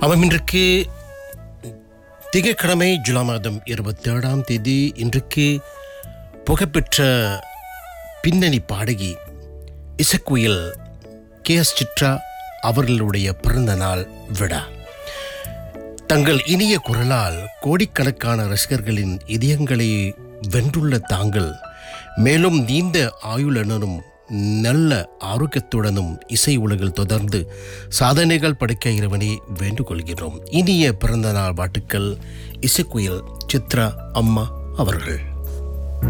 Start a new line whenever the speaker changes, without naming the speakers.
அவன் இன்றைக்கு திங்கட்கிழமை ஜூலை மாதம் இருபத்தி ஏழாம் தேதி இன்றைக்கு புகழ்பெற்ற பின்னணி பாடகி இசக்குயில் கே எஸ் சித்ரா அவர்களுடைய பிறந்த நாள் விழா தங்கள் இனிய குரலால் கோடிக்கணக்கான ரசிகர்களின் இதயங்களை வென்றுள்ள தாங்கள் மேலும் நீண்ட ஆயுளுடனும் நல்ல ஆரோக்கியத்துடனும் இசை உலகில் தொடர்ந்து சாதனைகள் படைக்க இறைவனை வேண்டுகொள்கிறோம் இனிய பிறந்த நாள் வாழ்த்துக்கள் இசைக்குயில் சித்ரா அம்மா அவர்கள்